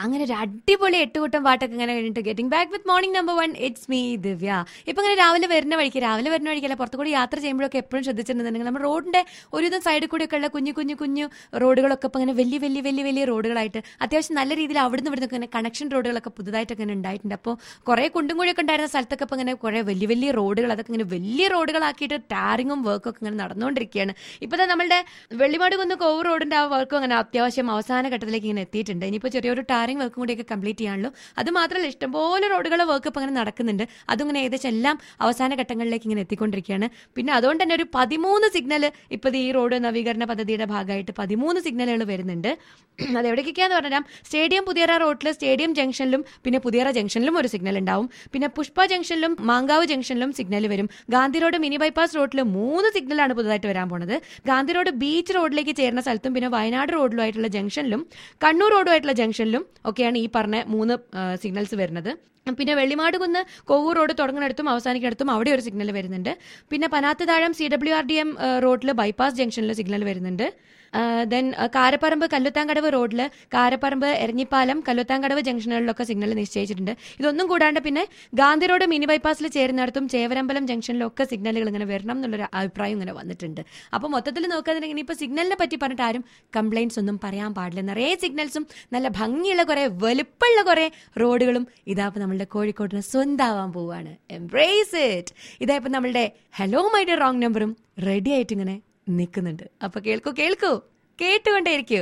അങ്ങനെ ഒരു അടിപൊളി എട്ടുകൂട്ടം പാട്ടൊക്കെ ഇങ്ങനെ കഴിഞ്ഞിട്ട് getting back with morning number one it's me Divya ഇപ്പൊ ഇങ്ങനെ രാവിലെ വരുന്ന വഴിക്ക് രാവിലെ വരുന്ന വഴിക്കല്ല പുറത്തു കൂടി യാത്ര ചെയ്യുമ്പോഴൊക്കെ എപ്പോഴും ശ്രദ്ധിച്ചിട്ടുണ്ടെങ്കിൽ നമ്മുടെ റോഡിന്റെ ഒരുവിധം സൈഡിൽ കൂടിയൊക്കെ ഉള്ള കുഞ്ഞു കുഞ്ഞു കുഞ്ഞു റോഡുകളൊക്കെ ഇപ്പൊ ഇങ്ങനെ വലിയ വലിയ വലിയ വലിയ റോഡുകളായിട്ട് അത്യാവശ്യം നല്ല രീതിയിൽ അവിടുന്ന് ഇവിടുന്ന് ഇങ്ങനെ കണക്ഷൻ റോഡുകളൊക്കെ പുതുതായിട്ടൊക്കെ ഇങ്ങനെ ഉണ്ടായിട്ടുണ്ട് അപ്പോൾ കുറെ കുണ്ടും കൂടിയൊക്കെ ഉണ്ടായിരുന്ന സ്ഥലത്തൊക്കെ ഇപ്പൊ ഇങ്ങനെ കുറെ വലിയ വലിയ റോഡുകൾ അതൊക്കെ ഇങ്ങനെ വലിയ റോഡുകളാക്കിയിട്ട് ടാറിങ്ങും വർക്കും ഒക്കെ ഇങ്ങനെ നടന്നുകൊണ്ടിരിക്കുകയാണ് ഇപ്പൊ ദാ നമ്മളുടെ വെള്ളിമാട് കുന്ന് കോവ് റോഡിന്റെ ആ വർക്കും അങ്ങനെ അത്യാവശ്യം അവസാന ഘട്ടത്തിലേക്ക് ഇങ്ങനെ എത്തിയിട്ടുണ്ട് ഇനിയിപ്പോൾ ചെറിയൊരു ടാറിംഗ് വർക്കും കൂടിയൊക്കെ കംപ്ലീറ്റ് ചെയ്യാനുള്ളൂ അത് മാത്രമല്ല ഇഷ്ടംപോലെ റോഡുകളെ വർക്ക് ഇപ്പം അങ്ങനെ നടക്കുന്നുണ്ട് അതും ഇങ്ങനെ ഏകദേശം എല്ലാം അവസാന ഘട്ടങ്ങളിലേക്ക് ഇങ്ങനെ എത്തിക്കൊണ്ടിരിക്കുകയാണ് പിന്നെ അതുകൊണ്ട് തന്നെ ഒരു പതിമൂന്ന് സിഗ്നൽ ഇപ്പോൾ ഈ റോഡ് നവീകരണ പദ്ധതിയുടെ ഭാഗമായിട്ട് പതിമൂന്ന് സിഗ്നലുകൾ വരുന്നുണ്ട് അത് എവിടേക്കൊക്കെയാന്ന് പറഞ്ഞാൽ സ്റ്റേഡിയം പുതിയറ റോഡിൽ സ്റ്റേഡിയം ജംഗ്ഷനിലും പിന്നെ പുതിയറ ജംഗ്ഷനിലും ഒരു സിഗ്നൽ ഉണ്ടാവും പിന്നെ പുഷ്പ ജംഗ്ഷനിലും മാങ്കാവ് ജംഗ്ഷനിലും സിഗ്നൽ വരും ഗാന്ധി റോഡ് മിനി ബൈപ്പാസ് റോഡിൽ മൂന്ന് സിഗ്നലാണ് പുതുതായിട്ട് വരാൻ പോണത് ഗാന്ധി റോഡ് ബീച്ച് റോഡിലേക്ക് ചേരുന്ന സ്ഥലത്തും പിന്നെ വയനാട് റോഡിലുമായിട്ടുള്ള ജംഗ്ഷനിലും കണ്ണൂർ റോഡുമായിട്ടുള്ള ജംഗ്ഷനിലും ഒക്കെയാണ് ഈ പറഞ്ഞ മൂന്ന് സിഗ്നൽസ് വരുന്നത് പിന്നെ വെള്ളിമാട് കുന്ന് കൊവ്വൂർ റോഡ് തുടങ്ങുന്നിടത്തും അവസാനിക്കുന്നിടത്തും അവിടെ ഒരു സിഗ്നൽ വരുന്നുണ്ട് പിന്നെ Panath Thazham C W R D M റോഡിൽ ബൈപ്പാസ് ജംഗ്ഷനിൽ സിഗ്നൽ വരുന്നുണ്ട് ദെൻ കാരപ്പറമ്പ് കല്ലുത്താങ്കടവ് റോഡിൽ കാരപ്പറമ്പ് എരഞ്ഞിപ്പാലം കല്ലുത്താങ്കടവ് ജംഗ്ഷനുകളിലൊക്കെ സിഗ്നൽ നിശ്ചയിച്ചിട്ടുണ്ട് ഇതൊന്നും കൂടാണ്ട് പിന്നെ ഗാന്ധി റോഡ് മിനി ബൈപ്പാസിൽ ചേരുന്നിടത്തും ചേവരമ്പലം ജംഗ്ഷനിലൊക്കെ സിഗ്നലുകൾ ഇങ്ങനെ വരണം എന്നുള്ളൊരു അഭിപ്രായം ഇങ്ങനെ വന്നിട്ടുണ്ട് അപ്പോൾ മൊത്തത്തിൽ നോക്കാതിനെങ്കിൽ ഇപ്പോൾ സിഗ്നലിനെ പറ്റി പറഞ്ഞിട്ട് ആരും കംപ്ലൈൻറ്റ്സ് ഒന്നും പറയാൻ പാടില്ല നിറയെ സിഗ്നൽസും നല്ല ഭംഗിയുള്ള കുറേ വലുപ്പമുള്ള കുറേ റോഡുകളും ഇതാ ഇപ്പോൾ നമ്മളുടെ കോഴിക്കോടിന് സ്വന്തമാവാൻ പോവുകയാണ് എംബ്രേസ് ഇറ്റ് ഇതാ ഇപ്പം നമ്മളുടെ ഹലോ മൈ ഡിയർ റോങ് നമ്പറും റെഡി ആയിട്ട് ഇങ്ങനെ നിൽക്കുന്നുണ്ട് അപ്പൊ കേൾക്കൂ കേൾക്കൂ കേട്ടുകൊണ്ടേയിരിക്കൂ